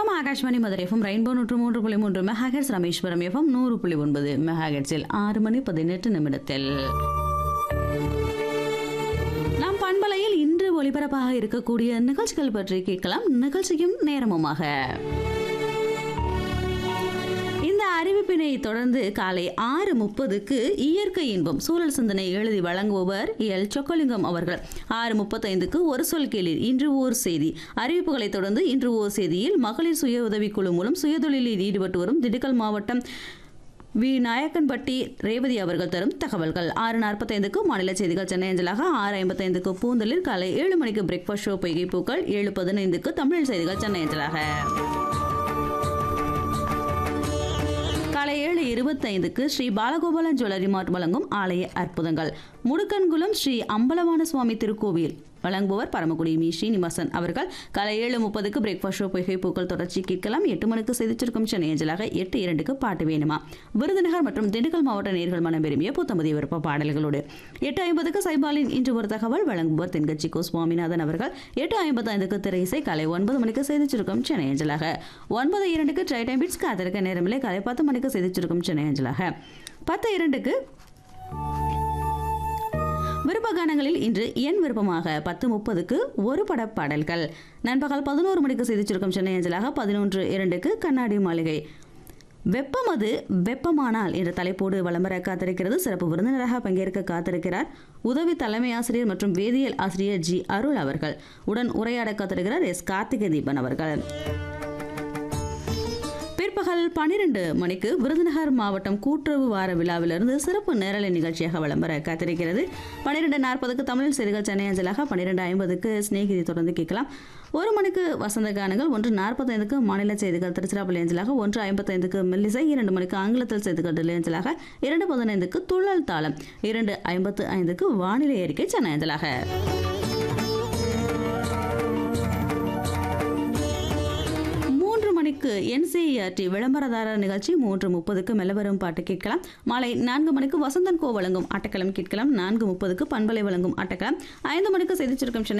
இணைந்திருக்கிறோம் Akashvani Madurai FM rainbow நூற்று மூன்று புள்ளி மூன்று மெகாஹெட்ஸ் ராமேஸ்வரம் எஃப்எம் நூறு புள்ளி ஒன்பது மெகாஹெட்ஸில் ஆறு மணி பதினெட்டு நிமிடத்தில் நாம் பண்பலையில் இன்று ஒளிபரப்பாக இருக்கக்கூடிய நிகழ்ச்சிகள் பற்றி கேட்கலாம் நிகழ்ச்சியும் நேரமுமாக இந்த அறிவிப்பினை தொடர்ந்து காலை ஆறு முப்பதுக்கு இயற்கை இன்பம் சூழல் சிந்தனை எழுதி வழங்குபவர் எல் சொக்கலிங்கம் அவர்கள் ஆறு முப்பத்தைந்துக்கு ஒரு சொல் கேளீர் இன்று ஓர் செய்தி அறிவிப்புகளை தொடர்ந்து இன்று ஓர் செய்தியில் மகளிர் சுய உதவிக்குழு மூலம் சுயதொழிலில் ஈடுபட்டு வரும் திண்டுக்கல் மாவட்டம் வி நாயக்கன்பட்டி ரேவதி அவர்கள் தரும் தகவல்கள் ஆறு நாற்பத்தைந்துக்கு மாநில செய்திகள் சென்னை அஞ்சலாக ஆறு ஐம்பத்தைந்துக்கு பூந்தலில் காலை ஏழு மணிக்கு பிரேக்ஃபாஸ்ட் ஷோ பொய்கை பூக்கள் ஏழு பதினைந்துக்கு தமிழ் செய்திகள் சென்னை அஞ்சலாக காலை ஏழு இருபத்தைந்துக்கு ஸ்ரீ பாலகோபாலன் ஜுவல்லரி மார்ட் வழங்கும் ஆலய அற்புதங்கள் முடுக்கன்குளம் ஸ்ரீ அம்பலவான சுவாமி திருக்கோவில் வழங்குபவர் பரமக்குடி மீ ஸ்ரீனிவாசன் அவர்கள் காலை ஏழு முப்பதுக்கு பிரேக்ஃபாஸ்ட் ஷோ பொய்கை பூக்கள் தொடர்ச்சி கேட்கலாம் எட்டு மணிக்கு செய்திச்சிருக்கும் சென்னை அஞ்சலாக எட்டு இரண்டுக்கு பாட்டு வேணுமா விருதுநகர் மற்றும் திண்டுக்கல் மாவட்ட நேர்கள் மனம் விரும்பிய புத்தமதி விருப்ப பாடல்களோடு எட்டு ஐம்பதுக்கு சைபாலின் இன்று ஒரு தகவல் வழங்குபவர் தென்கட்சி கோ சுவாமிநாதன் அவர்கள் எட்டு ஐம்பத்தைந்துக்கு திரை இசை காலை ஒன்பது மணிக்கு செய்திச்சிருக்கும் சென்னை அஞ்சலாக ஒன்பது இரண்டுக்கு ட்ரை டைம் பிட்ஸ் காத்திருக்க நேரமில்லை காலை பத்து மணிக்கு செய்திச்சிருக்கும் சென்னை அஞ்சலாக பத்து இரண்டுக்கு விருப்ப கானங்களில் இன்று என் விருப்பமாக பத்து முப்பதுக்கு ஒரு பட பாடல்கள் நண்பகல் பதினோரு மணிக்கு செய்திச்சிருக்கும் சென்னை அஞ்சலாக பதினொன்று இரண்டுக்கு கண்ணாடி மாளிகை வெப்பம் அது வெப்பமானால் என்ற தலைப்போடு விளம்பர காத்திருக்கிறது சிறப்பு விருந்தினராக பங்கேற்க காத்திருக்கிறார் உதவி தலைமை ஆசிரியர் மற்றும் வேதியியல் ஆசிரியர் ஜி அருள் அவர்கள் உடன் உரையாட காத்திருக்கிறார் எஸ் கார்த்திகை தீபன் அவர்கள் பிற்பகல் பன்னிரண்டு மணிக்கு விருதுநகர் மாவட்டம் கூட்டுறவு வார விழாவிலிருந்து சிறப்பு நேரலை நிகழ்ச்சியாக விளம்பர காத்திருக்கிறது பன்னிரெண்டு நாற்பதுக்கு தமிழ் செய்திகள் சென்னை அஞ்சலாக பன்னிரெண்டு ஐம்பதுக்கு சிநேகிதி தொடர்ந்து கேட்கலாம் ஒரு மணிக்கு வசந்த கானங்கள் ஒன்று நாற்பத்தைந்துக்கு மாநில செய்திகள் திருச்சிராப்பள்ளி அஞ்சலாக ஒன்று ஐம்பத்தைந்துக்கு மெல்லிசை இரண்டு மணிக்கு ஆங்கிலத்தில் செய்திகள் டெல்லி அஞ்சலாக இரண்டு பதினைந்துக்கு துள்ளல் தாளம் இரண்டு ஐம்பத்து ஐந்துக்கு வானிலை அறிக்கை சென்னை அஞ்சலாக மூன்று மணிக்கு என்சிஇஆர்டி விளம்பரதாரர் நிகழ்ச்சி மூன்று முப்பதுக்கு மெலவரும் பாட்டு கேட்கலாம் மாலை நான்கு மணிக்கு வசந்தன் கோ வழங்கும் ஆட்டக்களம் கேட்கலாம் நான்கு முப்பதுக்கு பண்பலை வழங்கும் ஆட்டக்களம் ஐந்து மணிக்கு செய்திச்சிருக்கும் சென்னை